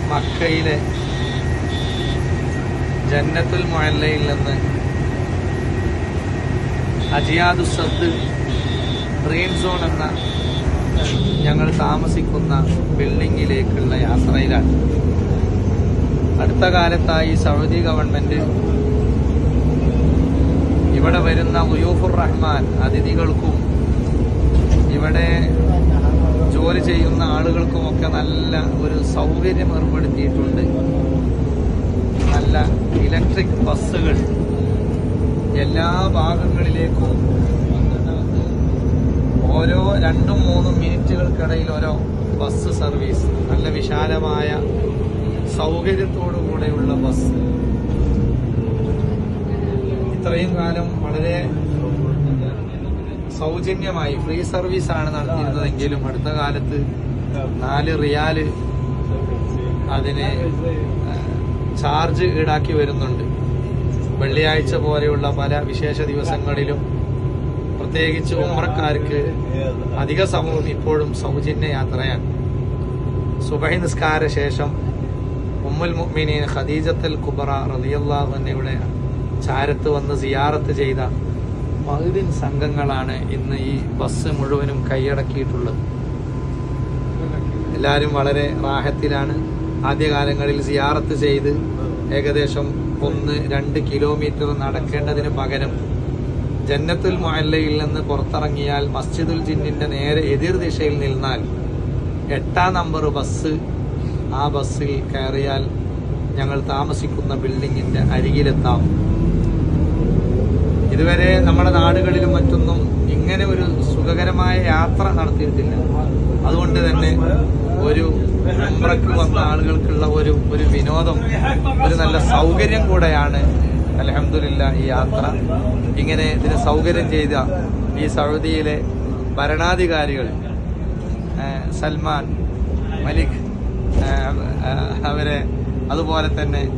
മക്കയിലെ ജന്നത്തുൽ മുഅല്ലയിൽ നിന്ന് അജിയാദു സദ് ട്രെയിൻ സോൺ എന്ന ഞങ്ങൾ താമസിക്കുന്ന ബിൽഡിങ്ങിലേക്കുള്ള യാത്രയിലാണ് അടുത്ത കാലത്തായി സൗദി ഗവൺമെന്റ് ഇവിടെ വരുന്ന ഉയൂഫുർ റഹ്മാൻ അതിഥികൾക്കും ഇവിടെ ജോലി ചെയ്യുന്ന ആളുകൾക്കുമൊക്കെ നല്ല ഒരു സൗകര്യം ഏർപ്പെടുത്തിയിട്ടുണ്ട് നല്ല ഇലക്ട്രിക് ബസ്സുകൾ എല്ലാ ഭാഗങ്ങളിലേക്കും ഓരോ രണ്ടും മൂന്നും മിനിറ്റുകൾക്കിടയിൽ ഓരോ ബസ് സർവീസ് നല്ല വിശാലമായ സൗകര്യത്തോടു കൂടെയുള്ള ബസ് ഇത്രയും കാലം വളരെ സൗജന്യമായി ഫ്രീ സർവീസ് ആണ് നടത്തിയിരുന്നതെങ്കിലും അടുത്ത കാലത്ത് നാല് റിയാല് അതിന് ചാർജ് ഈടാക്കി വരുന്നുണ്ട് വെള്ളിയാഴ്ച പോലെയുള്ള പല വിശേഷ ദിവസങ്ങളിലും പ്രത്യേകിച്ച് ഉമ്രക്കാർക്ക് അധിക സമയവും ഇപ്പോഴും സൗജന്യ യാത്രയാണ് സുബഹി നിസ്കാര ശേഷം ഉമ്മുൽ മുഅ്മിനീൻ ഖദീജത്തുൽ കുബറ റളിയല്ലാഹു അൻഹയുടെ ചാരത്ത് വന്ന് സിയാറത്ത് ചെയ്ത മഹദിൻ സംഘങ്ങളാണ് ഇന്ന് ഈ ബസ് മുഴുവനും കൈയടക്കിയിട്ടുള്ളത് എല്ലാവരും വളരെ റാഹത്തിലാണ് ആദ്യകാലങ്ങളിൽ സിയാറത്ത് ചെയ്ത് ഏകദേശം ഒന്ന് രണ്ട് കിലോമീറ്റർ നടക്കേണ്ടതിന് പകരം ജന്നത്തുൽ മുഅല്ലയിൽ നിന്ന് പുറത്തിറങ്ങിയാൽ മസ്ജിദുൽ ജിന്നിന്റെ നേരെ എതിർ ദിശയിൽ നിന്നാൽ എട്ടാം നമ്പർ ബസ് ആ ബസ്സിൽ കയറിയാൽ ഞങ്ങൾ താമസിക്കുന്ന ബിൽഡിങ്ങിന്റെ അരികിലെത്താം ഇതുവരെ നമ്മുടെ നാടുകളിലും മറ്റൊന്നും ഇങ്ങനെ ഒരു സുഖകരമായ യാത്ര നടത്തിയിട്ടില്ല അതുകൊണ്ട് തന്നെ ഒരു ഉംറയ്ക്ക് വന്ന ആളുകൾക്കുള്ള ഒരു ഒരു വിനോദം ഒരു നല്ല സൗകര്യം കൂടെയാണ് അലഹമില്ല ഈ യാത്ര ഇങ്ങനെ ഇതിന് സൗകര്യം ചെയ്ത ഈ സൗദിയിലെ ഭരണാധികാരികൾ ഏഹ് സൽമാൻ മലിക് ഏഹ് അവരെ അതുപോലെ തന്നെ